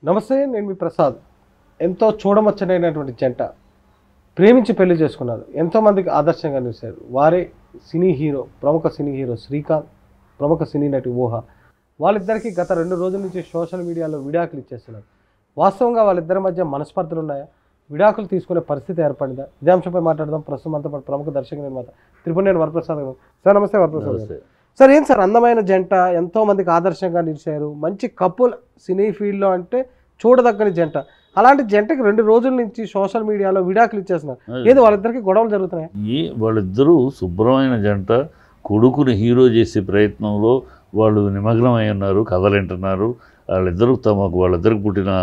నమస్తే నేను మీ ప్రసాద్ ఎంతో చూడమచ్చనైనటువంటి జంట ప్రేమించి పెళ్లి చేసుకున్నారు ఎంతోమందికి ఆదర్శంగా నిలిచారు వారే సినీ హీరో ప్రముఖ సినీ హీరో శ్రీకాంత్ ప్రముఖ సినీ నటి ఊహ వాళ్ళిద్దరికీ గత రెండు రోజుల నుంచి సోషల్ మీడియాలో విడాకులు ఇచ్చేస్తున్నారు వాస్తవంగా వాళ్ళిద్దరి మధ్య మనస్పర్ధలు ఉన్నాయా విడాకులు తీసుకునే పరిస్థితి ఏర్పడిందా ఇదే అంశంపై మాట్లాడదాం ప్రస్తుతం అంతా పాటు ప్రముఖ దర్శక నిర్మాత త్రిపుణేని వరప్రసాద్ గారు సార్ నమస్తే వరప్రసాద్ గారు నమస్తే. సార్ ఏం సార్ అందమైన జంట ఎంతో మందికి ఆదర్శంగా నిలిచారు మంచి కపుల్ సినీ ఫీల్డ్లో అంటే చూడదగ్గని జంట అలాంటి జంటకి రెండు రోజుల నుంచి సోషల్ మీడియాలో విడాకులు ఇచ్చేస్తున్నారు ఏదో వాళ్ళిద్దరికి గొడవలు జరుగుతున్నాయి ఈ వాళ్ళిద్దరూ శుభ్రమైన జంట కొడుకుని హీరో చేసే ప్రయత్నంలో వాళ్ళు నిమగ్నమై ఉన్నారు కథలు వింటున్నారు వాళ్ళిద్దరూ తమకు వాళ్ళిద్దరికి పుట్టిన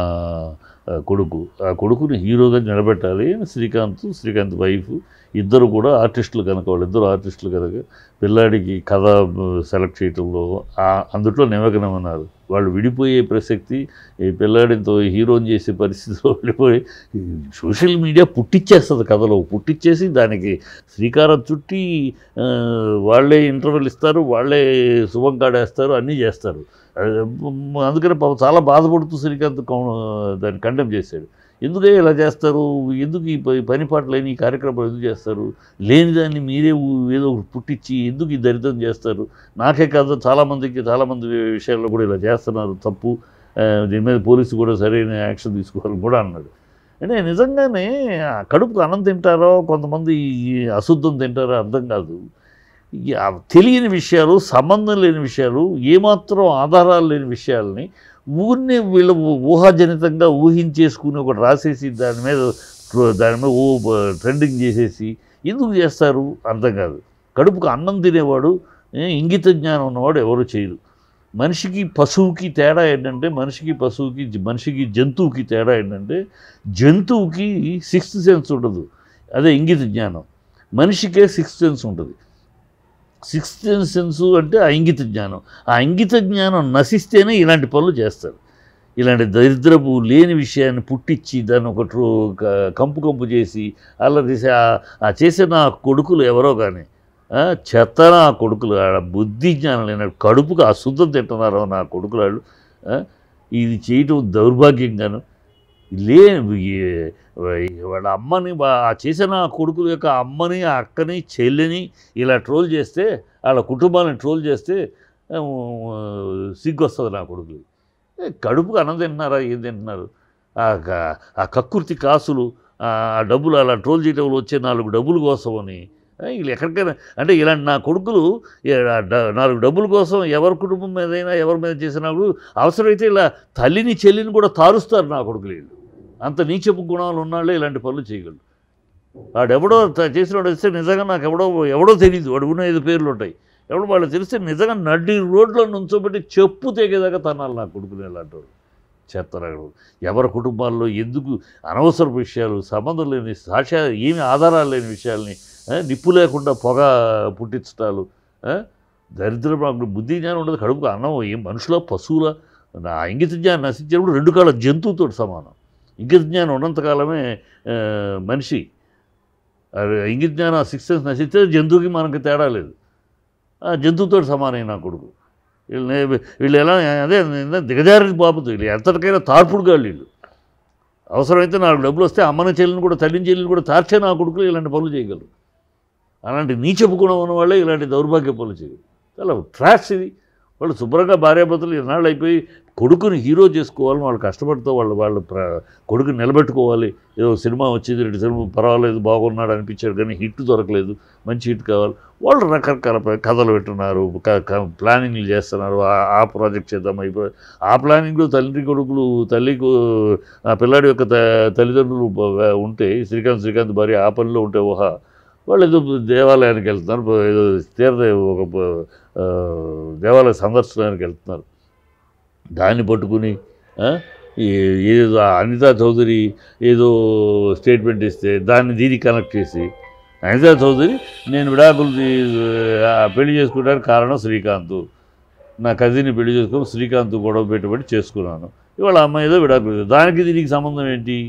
ఆ, కొడుకు ఆ కొడుకుని హీరోగా నిలబెట్టాలి అని శ్రీకాంత్ శ్రీకాంత్ వైఫ్ ఇద్దరు కూడా ఆర్టిస్టులు కనుక వాళ్ళిద్దరు ఆర్టిస్టులు కనుక పిల్లాడికి కథ సెలెక్ట్ చేయటంలో ఆ- అందుట్లో నిమగ్నం ఉన్నారు వాళ్ళు విడిపోయే ప్రసక్తి ఈ పిల్లాడితో హీరోని చేసే పరిస్థితిలో వెళ్ళిపోయి ఈ సోషల్ మీడియా పుట్టిచ్చేస్తుంది కథలో పుట్టిచ్చేసి దానికి శ్రీకారం చుట్టి ఆ, వాళ్ళే ఇంటర్వెల్ ఇస్తారు వాళ్ళే శుభం కాడేస్తారు అన్నీ చేస్తారు అది, మ్, అందుకని పాపం చాలా బాధపడుతూ శ్రీకాంత్ కౌ- దాన్ని కండెమ్ చేశాడు ఎందుకే ఇలా చేస్తారు ఎందుకు ఈ ప- పని పాట లేని ఈ కార్యక్రమాలు ఎందుకు చేస్తారు లేని దాన్ని మీరే ఊ- ఏదో ఒకటి పుట్టించి ఎందుకు ఈ దరిద్రం చేస్తారు నాకే కాదు చాలామందికి చాలామంది విషయాల్లో కూడా ఇలా చేస్తున్నారు తప్పు ఆ, దీని మీద పోలీసు కూడా సరైన యాక్షన్ తీసుకోవాలని కూడా అన్నాడు అంటే నిజంగానే ఆ కడుపుకు అన్నం తింటారో కొంతమంది ఈ అశుద్ధం తింటారో అర్థం కాదు ఈ ఆ తెలియని విషయాలు సంబంధం లేని విషయాలు ఏమాత్రం ఆధారాలు లేని విషయాల్ని ఊరిని వీళ్ళు ఊహాజనితంగా ఊహించేసుకుని ఒకటి రాసేసి దాని మీద దాని మీద ఓ ట్రెండింగ్ చేసేసి ఎందుకు చేస్తారు అర్థం కాదు కడుపుకు అన్నం తినేవాడు ఏ, ఇంగిత జ్ఞానం ఉన్నవాడు ఎవరు చేయరు మనిషికి పశువుకి తేడా ఏంటంటే మనిషికి పశువుకి జ- మనిషికి జంతువుకి తేడా ఏంటంటే జంతువుకి సిక్స్త్ సెన్స్ ఉండదు అదే ఇంగిత జ్ఞానం మనిషికే సిక్స్త్ సెన్స్ ఉంటుంది సిక్స్త్ సెన్స్ అంటే ఆ ఇంగిత జ్ఞానం ఆ ఇంగిత జ్ఞానం నశిస్తేనే ఇలాంటి పనులు చేస్తారు ఇలాంటి దరిద్రపు లేని విషయాన్ని పుట్టించి దాన్ని ఒక ట్రో క- కంపు కంపు చేసి అలా చేసి ఆ- ఆ చేసే నా కొడుకులు ఎవరో కానీ ఆ, చెత్త నా కొడుకులు ఆడ బుద్ధి జ్ఞానం లేని కడుపుకు అశుద్ధం తింటున్నారో నా కొడుకులు వాళ్ళు ఆ, ఇది చేయటం దౌర్భాగ్యంగాను లే ఏ- వాళ్ళ అమ్మని వా- ఆ చేసిన ఆ కొడుకుల యొక్క అమ్మని ఆ అక్కని చెల్లిని ఇలా ట్రోల్ చేస్తే వాళ్ళ కుటుంబాన్ని ట్రోల్ చేస్తే ఆ, సిగ్గు వస్తుంది నా కొడుకులు ఏ, కడుపుకు అన్నం తింటున్నారా ఏం తింటున్నారు ఆ క- ఆ కక్కుర్తి కాసులు ఆ ఆ డబ్బులు అలా ట్రోల్ చేయడంలో వచ్చే నాలుగు డబ్బుల కోసమని ఆ, వీళ్ళు ఎక్కడికైనా అంటే ఇలాంటి నా కొడుకులు ఏ, ఆ డ- నాలుగు డబ్బుల కోసం ఎవరి కుటుంబం మీదైనా ఎవరి మీద చేసినప్పుడు అవసరమైతే ఇలా తల్లిని చెల్లిని కూడా తారుస్తారు నా కొడుకులు వీళ్ళు అంత నీచపు గుణాలు ఉన్నాళ్ళే ఇలాంటి పనులు చేయగలరు వాడెవడో త- చేసినవాడు వస్తే నిజంగా నాకు ఎవడో ఎవడో తెలియదు వాడు ఉన్న ఐదు పేర్లు ఉంటాయి ఎవడో వాళ్ళు తెలిస్తే నిజంగా నడి రోడ్లో నుంచోబెట్టి చెప్పు తెగేదాకా తనాలి నా కొడుకుని ఇలాంటి వాడు చెత్తరాడు ఎవరి కుటుంబాల్లో ఎందుకు అనవసర విషయాలు సంబంధం లేని సాక్ష్య ఏమి ఆధారాలు లేని విషయాల్ని ఆ, నిప్పు లేకుండా పొగ పుట్టించటాలు ఆ, దరిద్ర బుద్ధి జ్ఞానం ఉండదు కడుపుకు అన్నం ఏం మనుషుల పశువుల నా ఇంగిత జ్ఞానం నశించినప్పుడు రెండు కాళ్ళ జంతువుతో సమానం ఇంగిత జ్ఞానం ఉన్నంతకాలమే ఆ, మనిషి అది ఇంగిత జ్ఞానం సిక్స్ సెన్స్ నశిస్తే జంతువుకి మనకి తేడా లేదు ఆ జంతువుతో సమానం నా కొడుకు వీళ్ళు వీళ్ళు ఎలా అదే నిన్న దిగజారిన బాబుతో వీళ్ళు ఎంతటికైనా తార్పుడు గాళ్ళు వీళ్ళు అవసరమైతే నాకు డబ్బులు వస్తే అమ్మని చెల్లిని కూడా తల్లిని చెల్లిని కూడా తార్చే నా కొడుకులు ఇలాంటి పనులు చేయగలరు అలాంటి నీచపు గుణం ఉన్న వాళ్ళే ఇలాంటి దౌర్భాగ్య పనులు చేయగలరు చాలా ట్రాష్ ఇది వాళ్ళు శుభ్రంగా భార్యాభర్తలు ఇన్నాళ్ళు అయిపోయి కొడుకుని హీరో చేసుకోవాలని వాళ్ళు కష్టపడుతూ వాళ్ళు వాళ్ళు ప్ర కొడుకుని నిలబెట్టుకోవాలి ఏదో సినిమా వచ్చింది రెండు సినిమా పర్వాలేదు బాగున్నాడు అనిపించాడు కానీ హిట్ దొరకలేదు మంచి హిట్ కావాలి వాళ్ళు రకరకాల ప- కథలు పెట్టున్నారు క- క- ప్లానింగ్లు చేస్తున్నారు ఆ- ఆ ప్రాజెక్ట్ చేద్దాం అయిపోయి ఆ ప్లానింగ్లో తల్లి కొడుకులు తల్లికు ఆ పిల్లాడి యొక్క త- తల్లిదండ్రులు బ- ఉంటే శ్రీకాంత్ శ్రీకాంత్ భార్య ఆ పనిలో ఉంటే ఊహ వాళ్ళు ఏదో దేవాలయానికి వెళ్తున్నారు ప- ఏదో తీర్థ ఒక ప- ఆ, దేవాలయ సందర్శనానికి వెళ్తున్నారు దాన్ని పట్టుకుని ఆ, ఈ- ఏదో ఆ అనితా చౌదరి ఏదో స్టేట్మెంట్ ఇస్తే దాన్ని దీనికి కనెక్ట్ చేసి అనితా చౌదరి నేను విడాకులు తీ- ఆ, పెళ్లి చేసుకోవడానికి కారణం శ్రీకాంత్ నా కజిన్ని పెళ్లి చేసుకుని శ్రీకాంత్ గొడవ పెట్టుబడి చేసుకున్నాను ఇవాళ అమ్మాయి ఏదో విడాకులు దానికి దీనికి సంబంధం ఏంటి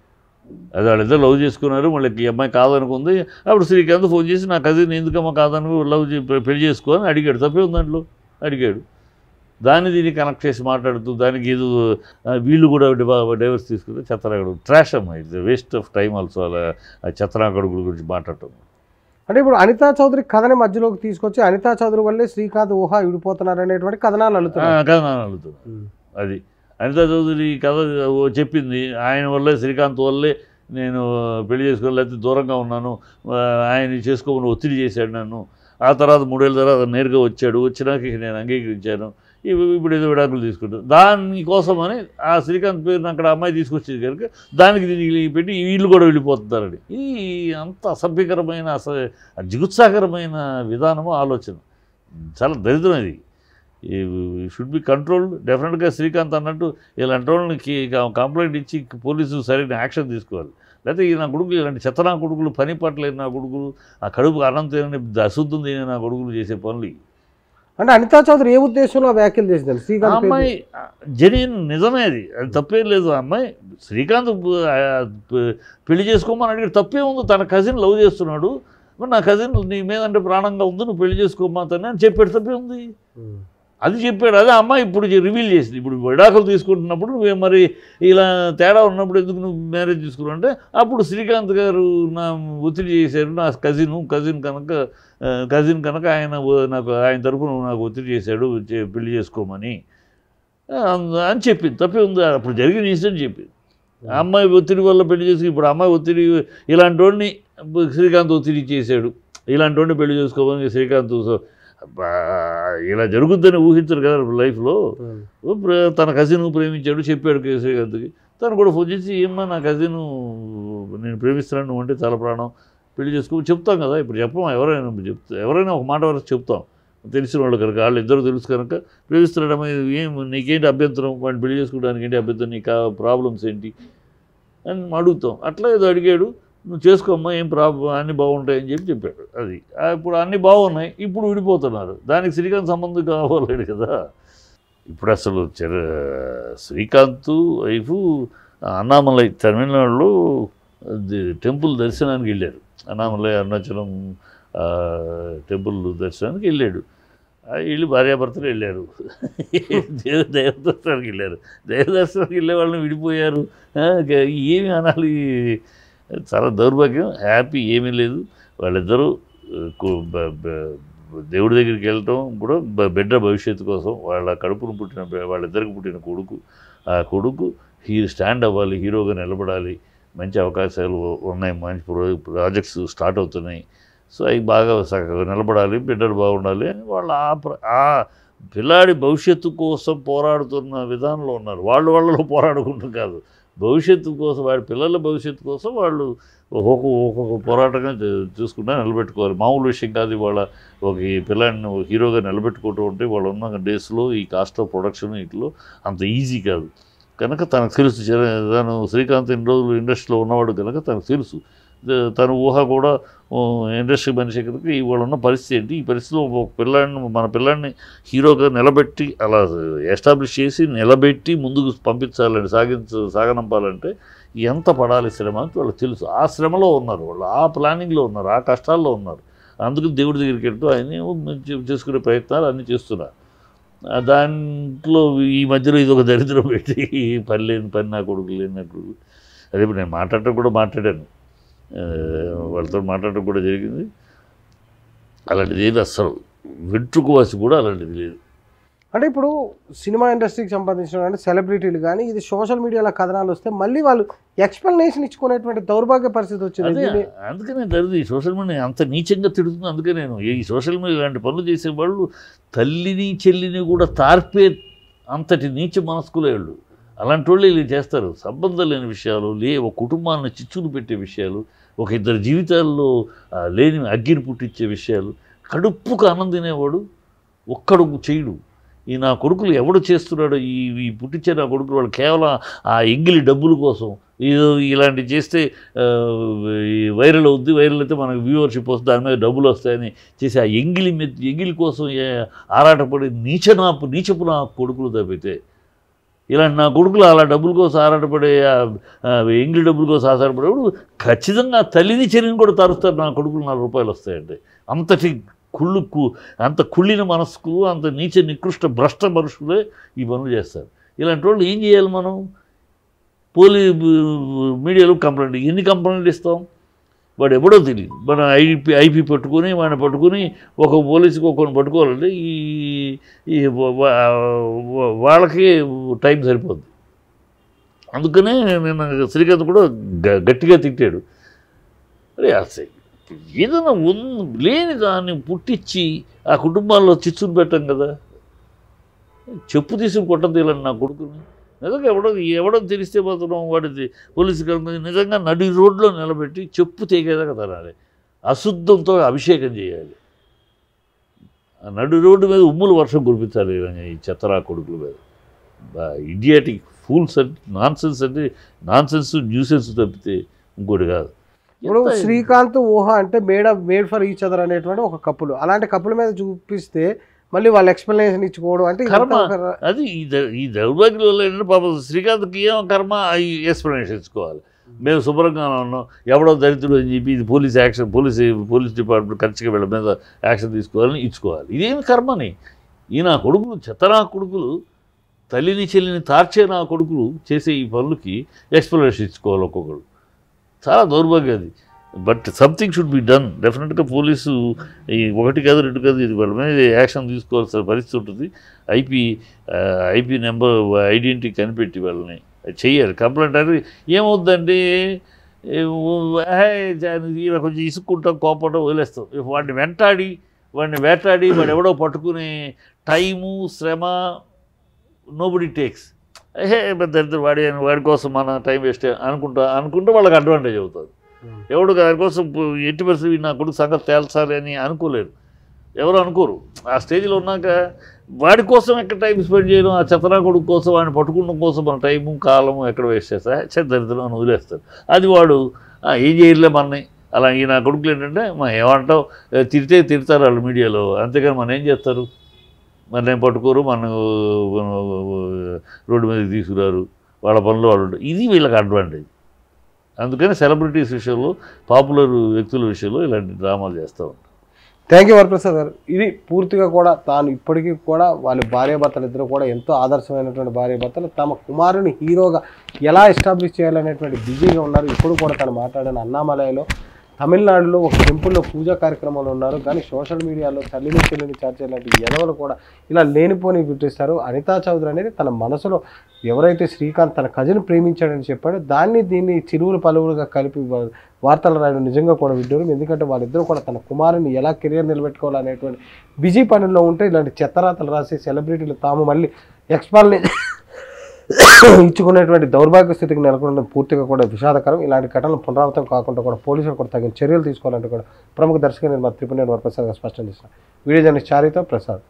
అది వాళ్ళిద్దరు లవ్ చేసుకున్నారు మళ్ళీ ఈ అమ్మాయి కాదనుకుంది అప్పుడు శ్రీకాంత్ ఫోన్ చేసి నా కజిన్ ఎందుకమ్మా కాదను లవ్ చే- పెళ్లి చేసుకో అని అడిగాడు తప్పే ఉంది దాంట్లో అడిగాడు దాన్ని దీన్ని కనెక్ట్ చేసి మాట్లాడుతూ దానికి ఏదో ఆ, వీళ్ళు కూడా డైవర్స్ తీసుకుంటే చెత్తనాగడు ట్రాష్ అమ్మా ఇది వేస్ట్ ఆఫ్ టైం ఆల్సో అలా ఆ చెత్తనాగడుగుల గురించి మాట్లాడటం అంటే ఇప్పుడు అనితా చౌదరి కథని మధ్యలోకి తీసుకొచ్చి అనితా చౌదరి వల్లే శ్రీకాంత్ ఊహ విడిపోతున్నారు అనేటువంటి కథనాలు అల్లుతున్నారు కథ అడుగుతున్నా అది అనితా చౌదరి కథ ఓ చెప్పింది ఆయన వల్లే శ్రీకాంత్ వల్లే నేను పెళ్లి చేసుకోవాలి లేకపోతే దూరంగా ఉన్నాను ఆ, ఆయన చేసుకోమని ఒత్తిడి చేశాడు నన్ను ఆ తర్వాత మూడేళ్ళ తర్వాత నేరుగా వచ్చాడు వచ్చినాక ఇక నేను అంగీకరించాను ఇవి ఇప్పుడు ఏదో విడాకులు తీసుకుంటాను దానికోసమని ఆ శ్రీకాంత్ పేరుని అక్కడ అమ్మాయి తీసుకొచ్చేది కనుక దానికి దీనికి పెట్టి వీళ్ళు కూడా వెళ్ళిపోతున్నారని ఇది అంత అసభ్యకరమైన అస జిగుత్సాకరమైన విధానము ఆలోచన చాలా దరిద్రం ఇది షుడ్ బి కంట్రోల్ డెఫినెట్గా శ్రీకాంత్ అన్నట్టు ఇలాంటి వాళ్ళని కి- కంప్లైంట్ ఇచ్చి పోలీసులు సరైన యాక్షన్ తీసుకోవాలి లేకపోతే ఈ నా కొడుకులు ఇలాంటి చెత్త నా కొడుకులు పని పట్టలేని నా కొడుకులు ఆ కడుపు అన్నం తినని అశుద్ధం తినే నా కొడుకులు చేసే పనులు ఇవి. అంటే అనితా చౌదరి ఏ ఉద్దేశంలో ఆ వ్యాఖ్యలు చేసిందండి ఆ శ్రీకాంత్ పేరు అమ్మాయి జెన్యున్ నిజమే అది అది తప్పేం లేదు ఆ అమ్మాయి శ్రీకాంత్ ప- ఆ, ప- పెళ్లి చేసుకోమని అడిగాడు తప్పే ఉంది తన కజిన్ లవ్ చేస్తున్నాడు మరి నా కజిన్ నీ మీద అంటే ప్రాణంగా ఉంది నువ్వు పెళ్లి చేసుకోమా తను అని చెప్పాడు తప్పే ఉంది ఉమ్. అది చెప్పాడు అదే అమ్మాయి ఇప్పుడు రివీల్ చేసింది ఇప్పుడు విడాకులు తీసుకుంటున్నప్పుడు నువ్వే మరి ఇలా తేడా ఉన్నప్పుడు ఎందుకు నువ్వు మ్యారేజ్ తీసుకున్నావు అంటే అప్పుడు శ్రీకాంత్ గారు నా ఒత్తిడి చేశారు నా కజిన్ కజిన్ కనుక కజిన్ కనుక ఆయన ఓ- నాకు ఆయన తరపున నాకు ఒత్తిడి చేశాడు చే- పెళ్లి చేసుకోమని ఆ, అంద- అని చెప్పింది తప్పే ఉంది అప్పుడు జరిగిన ఇన్సిడెంట్ చెప్పింది ఆ అమ్మాయి ఒత్తిడి వల్ల పెళ్లి చేసి ఇప్పుడు అమ్మాయి ఒత్తిడి ఇలాంటి వాడిని శ్రీకాంత్ ఒత్తిడి చేశాడు ఇలాంటి వాడిని పెళ్లి చేసుకోమని శ్రీకాంత్ సో- అబ్బా, ఇలా జరుగుద్దని ఊహించరు కదా లైఫ్లో ఉమ్. ఓ ప్ర- తన కజిన్ ప్రేమించాడు చెప్పాడు కే శ్రీకాంత్కి తను కూడా ఫోన్ చేసి ఏమ్మా నా కజిన్ నేను ప్రేమిస్తున్నాను నువ్వు అంటే చాలా ప్రాణం పెళ్లి చేసుకో చెప్తాం కదా ఇప్పుడు చెప్పం ఎవరైనా చెప్తా ఎవరైనా ఒక మాట వరకు చెప్తాం తెలిసిన వాళ్ళు కనుక వాళ్ళు ఇద్దరు తెలుసు కనుక ప్రేమిస్తున్నాడమ్మా ఇది ఏం నీకేంటి అభ్యంతరం వాడిని పెళ్లి చేసుకోవడానికి ఏంటి అభ్యంతరం నీకు ప్రాబ్లమ్స్ ఏంటి అని అడుగుతాం అట్లా ఏదో అడిగాడు నువ్వు చేసుకోమ్మా ఏం ప్రాబ్లం అన్నీ బాగుంటాయని చెప్పి చెప్పాడు అది ఆ, ఇప్పుడు అన్నీ బాగున్నాయి ఇప్పుడు విడిపోతున్నారు దానికి శ్రీకాంత్ సంబంధం కావాలేడు కదా ఇప్పుడు అసలు చర శ్రీకాంత్ వైఫ్ అన్నామలై తమిళనాడులో ది- టెంపుల్ దర్శనానికి వెళ్ళారు అన్నామలై అరుణాచలం ఆ, టెంపుల్ దర్శనానికి వెళ్ళాడు ఆ, వీళ్ళు భార్యాభర్తలు వెళ్ళారు దేవ దేవదర్శనానికి వెళ్ళారు దేవదర్శనానికి వెళ్ళే వాళ్ళని విడిపోయారు ఆ, గ- ఏమి అనాలి చాలా దౌర్భాగ్యం హ్యాపీ ఏమీ లేదు వాళ్ళిద్దరూ ఆ, కు- బ- బ- దేవుడి దగ్గరికి వెళ్ళటం కూడా బ- బిడ్డ భవిష్యత్తు కోసం వాళ్ళ కడుపును పుట్టిన బి- వాళ్ళిద్దరికి పుట్టిన కొడుకు ఆ కొడుకు హీ స్టాండ్ అవ్వాలి హీరోగా నిలబడాలి మంచి అవకాశాలు ఉన్నాయి మంచి ప్రో ప్రాజెక్ట్స్ స్టార్ట్ అవుతున్నాయి సో అవి బాగా చక్కగా నిలబడాలి బిడ్డలు బాగుండాలి అని వాళ్ళు ఆ ప్ర- ఆ పిల్లాడి భవిష్యత్తు కోసం పోరాడుతున్న విధానంలో ఉన్నారు వాళ్ళు వాళ్ళలో పోరాడుకుంటూ కాదు భవిష్యత్తు కోసం వాడి పిల్లల భవిష్యత్తు కోసం వాళ్ళు ఒక్కొక్క ఒక్కొక్క పోరాటంగా చూ- చూసుకుంటా నిలబెట్టుకోవాలి మామూలు విషయం కాదు ఇవాళ ఒక ఈ పిల్లాడిని ఒక హీరోగా నిలబెట్టుకుంటూ ఉంటే వాళ్ళు ఉన్న డేస్లో ఈ కాస్ట్ ఆఫ్ ప్రొడక్షన్ వీటిలో అంత ఈజీ కాదు కనుక తనకు తెలుసు చిర- తను శ్రీకాంత్ ఇన్ని రోజులు ఇండస్ట్రీలో ఉన్నవాడు కనుక తనకు తెలుసు ద- తన ఊహ కూడా ఓ, ఇండస్ట్రీ మనిషి కనుక ఇవాళ ఉన్న పరిస్థితి ఏంటి ఈ పరిస్థితిలో ఒక పిల్లాడిని మన పిల్లాడిని హీరోగా నిలబెట్టి అలా ఎస్టాబ్లిష్ చేసి నిలబెట్టి ముందుకు పంపించాలని సాగించ సాగనంపాలంటే ఎంత పడాలి శ్రమ అని వాళ్ళకి తెలుసు ఆ శ్రమలో ఉన్నారు వాళ్ళు ఆ ప్లానింగ్లో ఉన్నారు ఆ కష్టాల్లో ఉన్నారు అందుకు దేవుడి దగ్గరికి వెళ్తూ ఆయన మంచి చేసుకునే ప్రయత్నాలు అన్నీ చేస్తున్నారు ఆ దాంట్లో ఈ మధ్యలో ఇది ఒక దరిద్రం పెట్టి పని లేని పని నా కొడుకు లేనట్టు అదే ఇప్పుడు నేను మాట్లాడటం కూడా మాట్లాడాను ఆ, వాళ్ళతో మాట్లాడటం కూడా జరిగింది అలాంటిది ఏది అస్సలు వెంట్రుకు వాసి కూడా అలాంటిది లేదు అంటే ఇప్పుడు సినిమా ఇండస్ట్రీకి సంబంధించిన అంటే సెలబ్రిటీలు కానీ ఇది సోషల్ మీడియాలో కథనాలు వస్తే మళ్ళీ వాళ్ళు ఎక్స్ప్లెనేషన్ ఇచ్చుకునేటువంటి దౌర్భాగ్య పరిస్థితి వచ్చింది అదే దీన్ని- అందుకనే దరిది ఈ సోషల్ మీడియా అంత నీచంగా తిడుతుంది అందుకే నేను ఈ సోషల్ మీడియా ఇలాంటి పనులు చేసేవాళ్ళు తల్లిని చెల్లిని కూడా తార్పే అంతటి నీచ మనస్కులే వాళ్ళు అలాంటి వాళ్ళు ఇలా చేస్తారు సంబంధం లేని విషయాలు లే ఒక కుటుంబాన్ని చిచ్చులు పెట్టే విషయాలు ఒక ఇద్దరు జీవితాల్లో ఆ, లేని అగ్గిని పుట్టించే విషయాలు కడుపుకు అన్నం తినేవాడు ఒక్కడు చేయడు ఈ నా కొడుకులు ఎవడు చేస్తున్నాడో ఈ ఈ పుట్టించే నా కొడుకులు వాళ్ళు కేవలం ఆ ఎంగిలి డబ్బుల కోసం ఇది ఇలాంటివి చేస్తే ఆ, ఈ వైరల్ అవుద్ది వైరల్ అయితే మనకు వ్యూవర్షిప్ వస్తుంది దాని మీద డబ్బులు వస్తాయని చేసి ఆ ఎంగిలి మీద ఎంగిలి కోసం ఏ- ఆరాటపడి నీచనాపు నీచపు నా కొడుకులు తప్పితే ఇలాంటి నా కొడుకులు అలా డబ్బుల కోసం ఆరాటపడే ఆ, ఆ, ఎంగిలి డబ్బుల కోసం ఆధారపడేవాడు ఖచ్చితంగా తల్లిని చెల్లిని కూడా తరుస్తారు నా కొడుకులు నాలుగు రూపాయలు వస్తాయండి అంతటి కుళ్ళు కు- అంత కుళ్ళిన మనసుకు అంత నీచ నికృష్ట భ్రష్ట మనుషులే ఈ పనులు చేస్తారు ఇలాంటి వాళ్ళు ఏం చేయాలి మనం పోలీ మీడియాలో కంప్లైంట్ ఎన్ని కంప్లైంట్లు ఇస్తాం వాడు ఎవడో తెలియదు మన ఐపీ ఐపీ పట్టుకొని వాడిని పట్టుకొని ఒక పోలీసుకి ఒకరిని పట్టుకోవాలంటే ఈ ఈ వా- వా- వాళ్ళకి టైం సరిపోద్ది అందుకనే నిన్న శ్రీకాంత్ కూడా గ- గట్టిగా తిట్టాడు అరే అసలు ఏదైనా ఉన్ లేని దాన్ని పుట్టించి ఆ కుటుంబాల్లో చిచ్చులు పెట్టాం కదా చెప్పు తీసుకుని కొట్టదీయాలని నా కొడుకుని నిజంగా ఎవడో ఎవడో తెలిస్తే మాత్రం వాడిది పోలీసు కలిసి నిజంగా నడి రోడ్లో నిలబెట్టి చెప్పు తెగేదాకా తరాలి అశుద్ధంతో అభిషేకం చేయాలి ఆ నడు రోడ్డు మీద ఉమ్ములు వర్షం కురిపించాలి ఈ చెత్తరా కొడుకుల మీద ఇడియాటిక్ ఫూల్స్ అంటే నాన్ సెన్స్ అంటే నాన్ సెన్స్ న్యూసెన్స్ తప్పితే ఇంకోటి కాదు ఇప్పుడు ఎంత- శ్రీకాంత్ ఊహ అంటే made made for each other అనేటువంటి ఒక కప్పులు అలాంటి కప్పుల మీద చూపిస్తే మళ్ళీ వాళ్ళు ఎక్స్ప్లెనేషన్ ఇచ్చుకోవడం అంటే ఇదంతా కర్మ. ఒక- అది ఈ ద- ఈ దౌర్భాగ్యం వల్ల ఏంటంటే పాపం శ్రీకాంత్కి ఏం కర్మ ఈ ఎక్స్ప్లెనేషన్ ఇచ్చుకోవాలి మేము శుభ్రంగా ఉన్నాం ఎవడో దరిద్రుడు అని చెప్పి ఇది police action police police department ఖర్చుగా వీళ్ళ మీద యాక్షన్ తీసుకోవాలని ఇచ్చుకోవాలి ఇదేమి కర్మని ఈ నా కొడుకులు చెత్త నా కొడుకులు తల్లిని చెల్లిని తార్చే నా కొడుకులు చేసే ఈ పనులకి ఎక్స్ప్లెనేషన్ ఇచ్చుకోవాలి ఒక్కొక్కరు చాలా దౌర్భాగ్యం అది but something should be done డెఫినెట్గా పోలీసు ఈ ఒకటి కాదు రెండు కాదు ఇది వాళ్ళ మీద యాక్షన్ తీసుకోవాల్సిన పరిస్థితి ఉంటుంది ఐపీ ఐపీ నెంబర్ ఐడెంటిటీ కనిపెట్టి వాళ్ళని అది చెయ్యాలి కంప్లైంట్ అనేది ఏమవుద్దంటే ఏ, హే, జా- ఇలా కొంచెం ఇసుక్కుంటాం కోపడటం వదిలేస్తాం ఇక వాడిని వెంటాడి వాడిని వేటాడి వాడు ఎవడో పట్టుకునే టైము శ్రమ నోబడి టేక్స్ హే దరిద్ర వాడి వాడి కోసం మన టైం వేస్ట్ అనుకుంటా అనుకుంటే వాళ్ళకి అడ్వాంటేజ్ అవుతుంది ఎవడు దానికోసం పు- ఎట్టి పరిస్థితి నా కొడుకు సంగతి తేల్చాలి అని అనుకోలేరు ఎవరు అనుకోరు ఆ స్టేజ్లో ఉన్నాక వాడి కోసం ఎక్కడ టైం స్పెండ్ చేయడం ఆ చెత్తనా కొడుకు కోసం వాడిని పట్టుకోవడం కోసం మన టైము కాలము ఎక్కడ వేస్ట్ చేస్తా చెత్త దరిద్రం అని వదిలేస్తారు అది వాడు "ఆ, ఏం చేయలే మనని అలా ఈ నా కొడుకులు ఏంటంటే మా ఏమంటావు ఏ, తిడితే తిడతారు వాళ్ళు మీడియాలో అంతేగాని మనం ఏం చేస్తారు మన ఏం పట్టుకోరు మన రోడ్డు మీదకి తీసుకురారు వాళ్ళ పనులు వాళ్ళు ఉంటారు. ఇది వీళ్ళకి అడ్వాంటేజ్ అందుకని సెలబ్రిటీస్ విషయంలో పాపులర్ వ్యక్తుల విషయంలో ఇలాంటి డ్రామాలు చేస్తూ ఉంటారు థ్యాంక్ యూ వరప్రసాద్ గారు ఇది పూర్తిగా కూడా తాను ఇప్పటికీ కూడా వాళ్ళ భార్యాభర్తలు ఇద్దరు కూడా ఎంతో ఆదర్శమైనటువంటి భార్యాభర్తలు తమ కుమారుని హీరోగా ఎలా ఎస్టాబ్లిష్ చేయాలనేటువంటి బిజీగా ఉన్నారు ఇప్పుడు కూడా తను మాట్లాడిన అన్నామలయలో తమిళనాడులో ఒక టెంపుల్లో పూజా కార్యక్రమాలు ఉన్నారు కానీ సోషల్ మీడియాలో తల్లిని చెల్లిని చార్చే లాంటి ఎదవలు కూడా ఇలా లేనిపోని గుర్తిస్తారు అనితా చౌదరి అనేది తన మనసులో ఎవరైతే శ్రీకాంత్ తన కజిన్ ప్రేమించాడని చెప్పాడో దాన్ని దీన్ని చిరువులు పలువులుగా కలిపి వా- వార్తలు రాయడం నిజంగా కూడా విడ్డూరం ఎందుకంటే వాళ్ళిద్దరూ కూడా తన కుమారుని ఎలా కెరియర్ నిలబెట్టుకోవాలనేటువంటి బిజీ పనుల్లో ఉంటే ఇలాంటి చెత్తరాతలు రాసి సెలబ్రిటీలు తాము మళ్ళీ ఎక్స్పాల్ని ఇచ్చుకునేటువంటి దౌర్భాగ్య స్థితికి నెలకొనడం పూర్తిగా కూడా విషాదకరం ఇలాంటి ఘటనలు పునరావృతం కాకుండా కూడా పోలీసులు కూడా తగిన చర్యలు తీసుకోవాలంటే కూడా ప్రముఖ దర్శక నిర్మాత త్రిపుణేని వరప్రసాద్ గారు స్పష్టం చేసిన వీడియో జర్నలిస్ట్ చారితో ప్రసాద్